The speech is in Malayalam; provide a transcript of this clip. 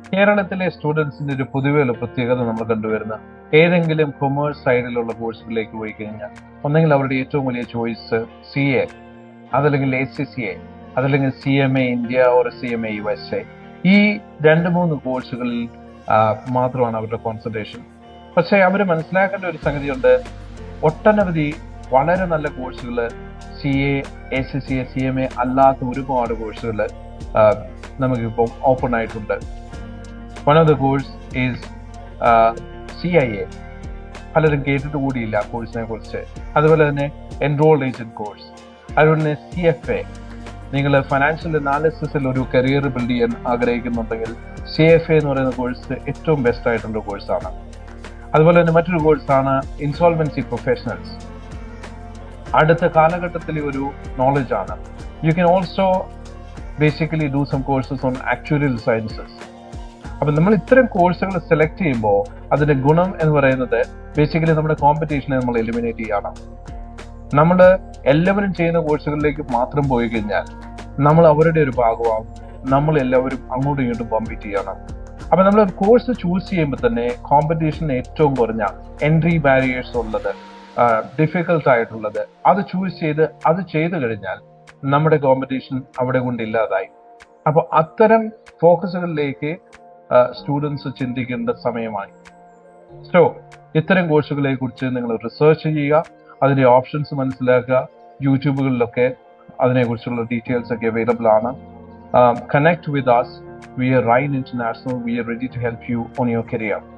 കേരളത്തിലെ സ്റ്റുഡൻസിന്റെ ഒരു പൊതുവെയുള്ള പ്രത്യേകത നമ്മൾ കണ്ടുവരുന്ന ഏതെങ്കിലും കൊമേഴ്സ് സൈഡിലുള്ള കോഴ്സുകളിലേക്ക് പോയി കഴിഞ്ഞാൽ ഒന്നെങ്കിൽ അവരുടെ ഏറ്റവും വലിയ ചോയ്സ് സി എ അതല്ലെങ്കിൽ എ സി സി എ അതല്ലെങ്കിൽ C M A India or C M A U S A ഈ രണ്ട് മൂന്ന് കോഴ്സുകളിൽ ആ, മാത്രമാണ് അവരുടെ കോൺസെൻട്രേഷൻ പക്ഷേ അവർ മനസ്സിലാക്കേണ്ട ഒരു സംഗതിയുണ്ട് ഒട്ടനവധി വളരെ നല്ല കോഴ്സുകൾ C A A C C A C M A അല്ലാത്ത ഒരുപാട് കോഴ്സുകൾ നമുക്കിപ്പോൾ ഓപ്പൺ ആയിട്ടുണ്ട് one of the course is C I A പലരും കേട്ടിട്ട് കൂടിയില്ല ആ കോഴ്സിനെ കുറിച്ച് അതുപോലെ തന്നെ എൻറോൾഡ് ഏജന്റ് കോഴ്സ് അതുപോലെ തന്നെ സി എഫ് എ നിങ്ങൾ ഫൈനാൻഷ്യൽ അനാലിസിസിൽ ഒരു കരിയർ ബിൽഡ് ചെയ്യാൻ ആഗ്രഹിക്കുന്നുണ്ടെങ്കിൽ സി എഫ് എ എന്ന് പറയുന്ന കോഴ്സ് ഏറ്റവും ബെസ്റ്റ് ആയിട്ടുള്ള കോഴ്സാണ് അതുപോലെ തന്നെ മറ്റൊരു കോഴ്സാണ് ഇൻസോൾവൻസി പ്രൊഫഷണൽസ് അടുത്ത കാലഘട്ടത്തിലെ ഒരു നോളജ് ആണ് you can also basically do some courses on actual sciences അപ്പൊ നമ്മൾ ഇത്തരം കോഴ്സുകൾ സെലക്ട് ചെയ്യുമ്പോൾ അതിന്റെ ഗുണം എന്ന് പറയുന്നത് ബേസിക്കലി നമ്മുടെ കോമ്പറ്റീഷനെ നമ്മൾ എലിമിനേറ്റ് ചെയ്യണം നമ്മൾ എല്ലാവരും ചെയ്യുന്ന കോഴ്സുകളിലേക്ക് മാത്രം പോയി കഴിഞ്ഞാൽ നമ്മൾ അവരുടെ ഒരു ഭാഗമാകും നമ്മൾ എല്ലാവരും അങ്ങോട്ടും ഇങ്ങോട്ടും കോമ്പീറ്റ് ചെയ്യണം അപ്പൊ നമ്മൾ ഒരു കോഴ്സ് ചൂസ് ചെയ്യുമ്പോൾ തന്നെ കോമ്പറ്റീഷൻ ഏറ്റവും കുറഞ്ഞ എൻട്രി ബാരിയേഴ്സ് ഉള്ളത് ഡിഫിക്കൽട്ട് ആയിട്ടുള്ളത് അത് ചൂസ് ചെയ്ത് അത് ചെയ്തു കഴിഞ്ഞാൽ നമ്മുടെ കോമ്പറ്റീഷൻ അവിടെ കൊണ്ട് ഇല്ലാതായി അപ്പോൾ അത്തരം ഫോക്കസുകളിലേക്ക് സ്റ്റുഡൻസ് ചിന്തിക്കേണ്ട സമയമായി സോ ഇത്തരം കോഴ്സുകളെ കുറിച്ച് നിങ്ങൾ റിസർച്ച് ചെയ്യുക അതിന്റെ ഓപ്ഷൻസ് മനസ്സിലാക്കുക യൂട്യൂബുകളിലൊക്കെ അതിനെക്കുറിച്ചുള്ള ഡീറ്റെയിൽസ് ഒക്കെ അവൈലബിൾ ആണ് connect with us we are Rain international we are ready to help you on your career